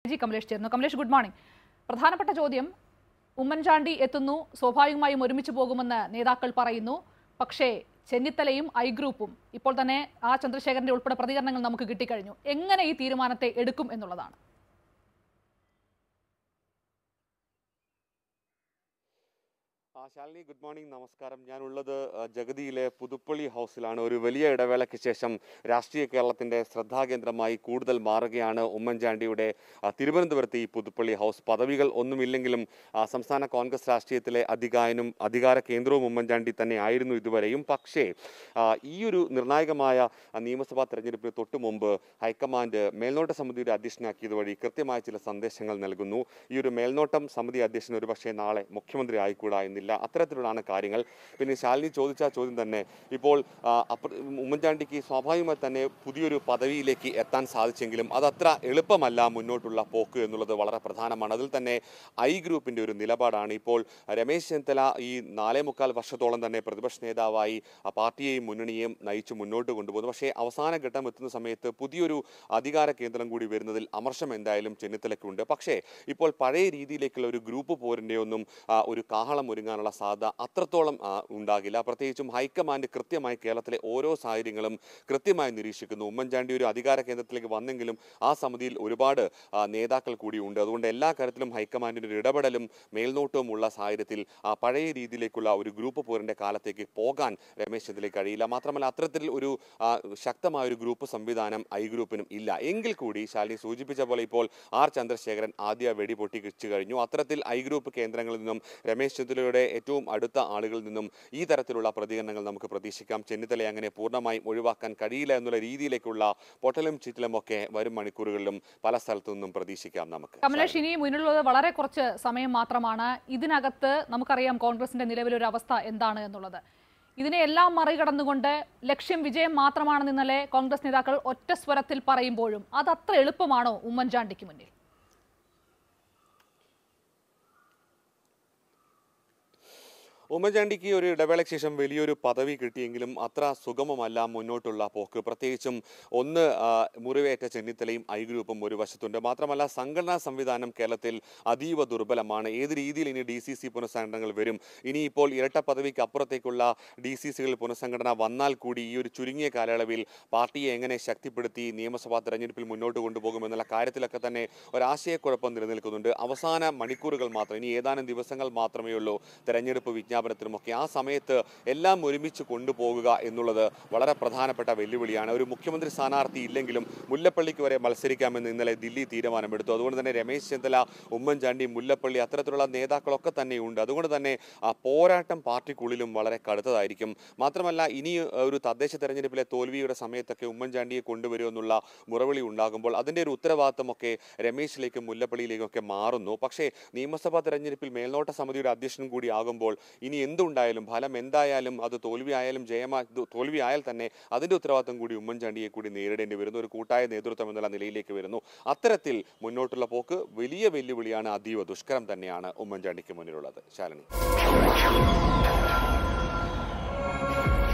G Kamlesh ചേർന്നു Kamlesh good morning പ്രധാനപ്പെട്ട ചോദ്യം ഉമ്മൻചാണ്ടി എത്തുന്നു സ്വാഭാവികമായും ഒരുമിച്ച് പോകുമെന്ന് നേതാക്കൾ പറയുന്നു പക്ഷേ ചെന്നിത്തലയും ഐ ഗ്രൂപ്പും ഇപ്പോൾ തന്നെ ആ ചന്ദ്രശേഖരന്റെ ഉൾപ്പെടെ പ്രതികരണങ്ങൾ നമുക്ക് കിട്ടിക്കഴിഞ്ഞു എങ്ങനെ ഈ തീരുമാനത്തെ എടുക്കും എന്നുള്ളതാണ് ആ ശാലിനി ഗുഡ് മോർണിംഗ് നമസ്കാരം ഞാനുള്ളത് ആ, ജഗതിയിലെ പുതുപ്പള്ളി ഹൗസിലാണ് ഒരു വലിയ ഇടവേളയ്ക്ക് ശേഷം രാഷ്ട്രീയ കേരളത്തിന്റെ ശ്രദ്ധാകേന്ദ്രമായി കൂടുതൽ മാറുകയാണ് ഉമ്മൻചാണ്ടിയുടെ ആ, തിരുവനന്തപുരത്ത് ഈ പുതുപ്പള്ളി ഹൗസ് പദവികൾ ഒന്നുമില്ലെങ്കിലും ആ, സംസ്ഥാന കോൺഗ്രസ് രാഷ്ട്രീയത്തിലെ അധികായനും അധികാര കേന്ദ്രവും ഉമ്മൻചാണ്ടി തന്നെ ആയിരുന്നു ഇതുവരെയും പക്ഷേ ആ, ഈ ഒരു നിർണായകമായ ആ, നിയമസഭാ തെരഞ്ഞെടുപ്പിന് തൊട്ടു മുമ്പ് ഹൈക്കമാൻഡ് മേൽനോട്ട സമിതിയുടെ അധ്യക്ഷനാക്കിയത് വഴി കൃത്യമായ ചില സന്ദേശങ്ങൾ നൽകുന്നു ഈ ഒരു മേൽനോട്ടം സമിതി അധ്യക്ഷൻ ഒരുപക്ഷെ നാളെ മുഖ്യമന്ത്രി ആയിക്കൂടാ എന്നില്ല അത്തരത്തിലുള്ളതാണ് കാര്യങ്ങൾ പിന്നെ ശാലിനി ചോദിച്ച ചോദ്യം തന്നെ ഇപ്പോൾ ആ, അപ്ര- ഉമ്മൻചാണ്ടിക്ക് സ്വാഭാവികമായി തന്നെ പുതിയൊരു പദവിയിലേക്ക് എത്താൻ സാധിച്ചെങ്കിലും അതത്ര എളുപ്പമല്ല മുന്നോട്ടുള്ള പോക്ക് എന്നുള്ളത് വളരെ പ്രധാനമാണ് അതിൽ തന്നെ ഐ ഗ്രൂപ്പിന്റെ ഒരു നിലപാടാണ് ഇപ്പോൾ രമേശ് ചെന്നിത്തല ഈ നാലേ മുക്കാൽ വർഷത്തോളം തന്നെ പ്രതിപക്ഷ നേതാവായി ആ പാർട്ടിയെയും മുന്നണിയെയും നയിച്ചു മുന്നോട്ട് കൊണ്ടുപോകുന്നു പക്ഷേ അവസാന ഘട്ടം എത്തുന്ന സമയത്ത് പുതിയൊരു അധികാര കേന്ദ്രം കൂടി വരുന്നതിൽ അമർഷം എന്തായാലും ചെന്നിത്തലയ്ക്കുണ്ട് പക്ഷേ ഇപ്പോൾ പഴയ രീതിയിലേക്കുള്ള ഒരു ഗ്രൂപ്പ് പോരിൻ്റെ ഒന്നും ആ, ഒരു കാഹളം ഒരുങ്ങാനുള്ള സാധ്യത അത്രത്തോളം ആ, ഉണ്ടാകില്ല പ്രത്യേകിച്ചും ഹൈക്കമാൻഡ് കൃത്യമായി കേരളത്തിലെ ഓരോ സാഹചര്യങ്ങളും കൃത്യമായി നിരീക്ഷിക്കുന്നു ഉമ്മൻചാണ്ടി ഒരു അധികാര കേന്ദ്രത്തിലേക്ക് വന്നെങ്കിലും ആ സമിതിയിൽ ഒരുപാട് ആ, നേതാക്കൾ കൂടിയുണ്ട് അതുകൊണ്ട് എല്ലാ കാര്യത്തിലും ഹൈക്കമാൻഡിൻ്റെ ഒരു ഇടപെടലും മേൽനോട്ടവും ഉള്ള സാഹചര്യത്തിൽ ആ പഴയ രീതിയിലേക്കുള്ള ഒരു ഗ്രൂപ്പ് പോരിൻ്റെ കാലത്തേക്ക് പോകാൻ രമേശ് ചെന്നിത്തലയ്ക്ക് കഴിയില്ല മാത്രമല്ല അത്തരത്തിൽ ഒരു ആ, ശക്തമായ ഒരു ഗ്രൂപ്പ് സംവിധാനം ഐ ഗ്രൂപ്പിനും ഇല്ല എങ്കിൽ കൂടി ശാലിനി സൂചിപ്പിച്ച പോലെ ഇപ്പോൾ ആർ ചന്ദ്രശേഖരൻ ആദ്യ വെടി പൊട്ടിച്ചു കഴിഞ്ഞു അത്തരത്തിൽ ഐ ഗ്രൂപ്പ് കേന്ദ്രങ്ങളിൽ നിന്നും രമേശ് ചെന്നിത്തലയുടെ ഏറ്റവും അടുത്ത ആളുകളിൽ നിന്നും ഈ തരത്തിലുള്ള പ്രതികരണങ്ങൾ നമുക്ക് പ്രതീക്ഷിക്കാം ചെന്നിത്തലയെ അങ്ങനെ പൂർണ്ണമായും ഒഴിവാക്കാൻ കഴിയില്ല എന്നുള്ള രീതിയിലേക്കുള്ള പൊട്ടലും ചിറ്റലും ഒക്കെ വരും മണിക്കൂറുകളിലും പല സ്ഥലത്തു നിന്നും പ്രതീക്ഷിക്കാം നമുക്ക് കമലേഷ് ഇനി മുന്നിലുള്ളത് വളരെ കുറച്ച് സമയം മാത്രമാണ് ഇതിനകത്ത് നമുക്കറിയാം കോൺഗ്രസിന്റെ നിലവിലൊരു അവസ്ഥ എന്താണ് എന്നുള്ളത് ഇതിനെ എല്ലാം മറികടന്നുകൊണ്ട് ലക്ഷ്യം വിജയം മാത്രമാണെന്ന് ഇന്നലെ കോൺഗ്രസ് നേതാക്കൾ ഒറ്റ സ്വരത്തിൽ പറയുമ്പോഴും അത് അത്ര എളുപ്പമാണോ ഉമ്മൻചാണ്ടിക്ക് മുന്നിൽ ഉമ്മൻചാണ്ടിക്ക് ഒരു ഇടവേളയ്ക്ക് ശേഷം വലിയൊരു പദവി കിട്ടിയെങ്കിലും അത്ര സുഗമമല്ല മുന്നോട്ടുള്ള പോക്ക് പ്രത്യേകിച്ചും ഒന്ന് ആ, മുറിവേറ്റ ചെന്നിത്തലയും ഐ ഗ്രൂപ്പും ഒരു വശത്തുണ്ട് മാത്രമല്ല സംഘടനാ സംവിധാനം കേരളത്തിൽ അതീവ ദുർബലമാണ് ഏത് രീതിയിൽ ഇനി ഡി സി സി പുനഃസംഘടനകൾ വരും ഇനിയിപ്പോൾ ഇരട്ട പദവിക്ക് അപ്പുറത്തേക്കുള്ള ഡി സി സികളിൽ പുനഃസംഘടന വന്നാൽ കൂടി ഈ ഒരു ചുരുങ്ങിയ കാലയളവിൽ പാർട്ടിയെ എങ്ങനെ ശക്തിപ്പെടുത്തി നിയമസഭാ തെരഞ്ഞെടുപ്പിൽ മുന്നോട്ട് കൊണ്ടുപോകുമെന്നുള്ള കാര്യത്തിലൊക്കെ തന്നെ ഒരാശയക്കുഴപ്പം നിലനിൽക്കുന്നുണ്ട് അവസാന മണിക്കൂറുകൾ മാത്രം ഇനി ഏതാനും ദിവസങ്ങൾ മാത്രമേ ഉള്ളൂ തെരഞ്ഞെടുപ്പ് വിജ്ഞാപനത്തിനുമൊക്കെ ആ സമയത്ത് എല്ലാം ഒരുമിച്ച് കൊണ്ടുപോകുക എന്നുള്ളത് വളരെ പ്രധാനപ്പെട്ട വെല്ലുവിളിയാണ് ഒരു മുഖ്യമന്ത്രി സ്ഥാനാർത്ഥി ഇല്ലെങ്കിലും മുല്ലപ്പള്ളിക്ക് വരെ മത്സരിക്കാമെന്ന് ഇന്നലെ ദില്ലി തീരുമാനമെടുത്തു അതുകൊണ്ട് തന്നെ രമേശ് ചെന്നിത്തല ഉമ്മൻചാണ്ടി മുല്ലപ്പള്ളി അത്തരത്തിലുള്ള നേതാക്കളൊക്കെ തന്നെയുണ്ട് അതുകൊണ്ട് തന്നെ ആ പോരാട്ടം പാർട്ടിക്കുള്ളിലും വളരെ കടുത്തതായിരിക്കും മാത്രമല്ല ഇനി ഒരു തദ്ദേശ തെരഞ്ഞെടുപ്പിലെ തോൽവിയുടെ സമയത്തൊക്കെ ഉമ്മൻചാണ്ടിയെ കൊണ്ടുവരുമെന്നുള്ള മുറവിളി ഉണ്ടാകുമ്പോൾ അതിൻ്റെ ഒരു ഉത്തരവാദിത്തമൊക്കെ രമേശിലേക്കും മുല്ലപ്പള്ളിയിലേക്കും ഒക്കെ മാറുന്നു പക്ഷേ നിയമസഭാ തെരഞ്ഞെടുപ്പിൽ മേൽനോട്ട സമിതിയുടെ അധ്യക്ഷനും കൂടി ആകുമ്പോൾ ഇനി എന്തുണ്ടായാലും ഫലം എന്തായാലും അത് തോൽവിയായാലും ജയമാ ഇത് തോൽവിയായാൽ തന്നെ അതിൻ്റെ ഉത്തരവാദിത്തം കൂടി ഉമ്മൻചാണ്ടിയെ കൂടി നേരിടേണ്ടി വരുന്നു ഒരു കൂട്ടായ നേതൃത്വം എന്നുള്ള നിലയിലേക്ക് വരുന്നു അത്തരത്തിൽ മുന്നോട്ടുള്ള പോക്ക് വലിയ വെല്ലുവിളിയാണ് അതീവ ദുഷ്കരം തന്നെയാണ് ഉമ്മൻചാണ്ടിക്ക് മുന്നിലുള്ളത് ശാലിനി